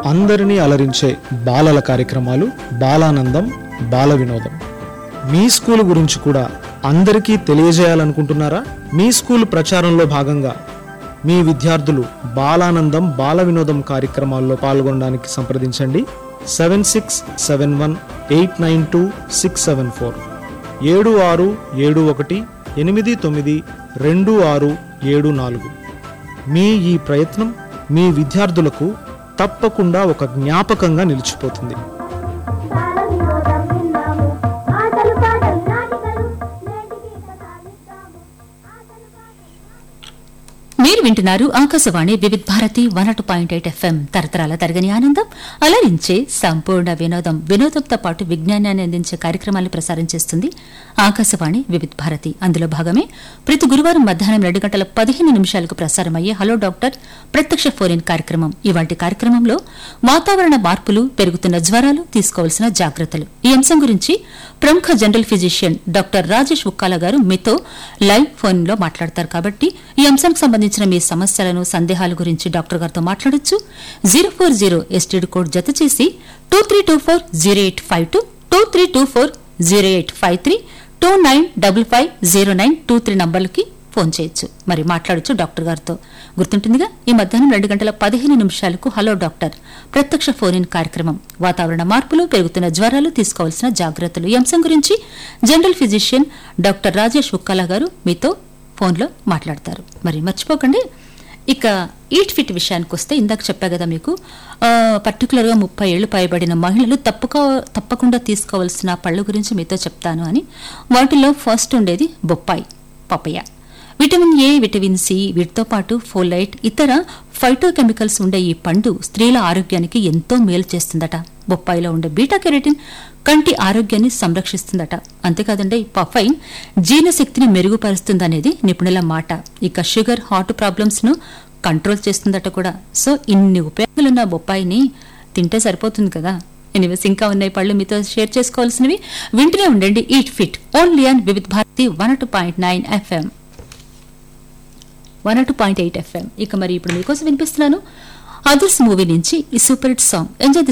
అందరినీ అలరించే బాలల కార్యక్రమాలు బాలానందం బాల వినోదం మీ స్కూల్ గురించి కూడా అందరికీ తెలియజేయాలనుకుంటున్నారా మీ స్కూల్ ప్రచారంలో భాగంగా మీ విద్యార్థులు బాలానందం బాల వినోదం కార్యక్రమాల్లో పాల్గొనడానికి సంప్రదించండి seven six seven one eight nine two six seven four ఏడు ఆరు ఏడు ఒకటి ఎనిమిది తొమ్మిది రెండు ఆరు ఏడు నాలుగు మీ ఈ ప్రయత్నం మీ విద్యార్థులకు తప్పకుండా ఒక జ్ఞాపకంగా నిలిచిపోతుంది బాల వినోదం విన్నాము ఆటలు పాటలు నాటికలు నేటికి సాగిస్తాము ఆటలు పాటలు మీరు వింటున్నారు ఆకాశవాణి వివిధ్ భారతి వన్ అటు పాయింట్ ఎయిట్ ఎఫ్ఎం తరతరాల తరగని ఆనందం అలరించే సంపూర్ణ వినోదం వినోదంతో పాటు విజ్ఞానాన్ని అందించే కార్యక్రమాలు ప్రసారం చేస్తుంది ఆకాశవాణి వివిధ్ భారతి అందులో భాగమే ప్రతి గురువారం మధ్యాహ్నం రెండు గంటల పదిహేను నిమిషాలకు ప్రసారమయ్యే హలో డాక్టర్ ప్రత్యక్ష ఫోన్ కార్యక్రమం ఇవాటి కార్యక్రమంలో వాతావరణ మార్పులు పెరుగుతున్న జ్వరాలు తీసుకోవాల్సిన జాగ్రత్తలు ఈ అంశం గురించి ప్రముఖ general physician doctor Rajesh Ukkala గారు మీతో లైవ్ ఫోన్ లో మాట్లాడతారు కాబట్టి ఈ అంశానికి సంబంధించిన మీ సమస్యలను సందేహాల గురించి డాక్టర్ గారితో మాట్లాడొచ్చు zero four zero STD code జత చేసి two three two four zero eight five two two three two four zero eight five three two nine double five zero nine two three నంబర్లకి ఫోన్ చేయొచ్చు మరి మాట్లాడొచ్చు doctor గారితో గుర్తుంటుందిగా ఈ మధ్యాహ్నం రెండు గంటల పదిహేను నిమిషాలకు హలో డాక్టర్ ప్రత్యక్ష ఫోన్ ఇన్ కార్యక్రమం వాతావరణ మార్పులు పెరుగుతున్న జ్వరాలు తీసుకోవాల్సిన జాగ్రత్తలు ఈ అంశం గురించి general physician doctor Rajesh Ukkala గారు మీతో ఫోన్లో మాట్లాడతారు మరి మర్చిపోకండి ఇక ఈట్ ఫిట్ విషయానికి వస్తే ఇందాక చెప్పా కదా మీకు ఆ, పర్టికులర్గా ముప్పై ఏళ్లు పైబడిన మహిళలు తప్పక తప్పకుండా తీసుకోవాల్సిన పళ్ళు గురించి మీతో చెప్తాను అని వాటిలో ఫస్ట్ ఉండేది బొప్పాయి papaya vitamin A vitamin C వీటితో పాటు ఫోలైట్ ఇతర ఫైటోకెమికల్స్ ఉండే ఈ పండు స్త్రీల ఆరోగ్యానికి ఎంతో మేలు చేస్తుందట బొప్పాయిలో ఉండే బీటా కెరటిన్ కంటి ఆరోగ్యాన్ని సంరక్షిస్తుందట అంతేకాదండి పఫైన్ జీర్ణశక్తిని మెరుగుపరుస్తుందనేది నిపుణుల మాట ఇక షుగర్ హార్ట్ ప్రాబ్లమ్స్ ను కంట్రోల్ చేస్తుందట కూడా సో ఇన్ని ఉపయోగాలున్న బొప్పాయిని తింటే సరిపోతుంది కదా ఎనివేస్ ఇంకా ఉన్నాయి పళ్ళు మీతో షేర్ చేసుకోవాల్సినవి వింటూనే ఉండండి eat fit only and Vividh Bharati one two point nine FM one two point eight FM ఇక మరి ఇప్పుడు మీకోసం వినిపిస్తున్నాను అదర్స్ మూవీ నుంచి ఈ super hit song enjoy this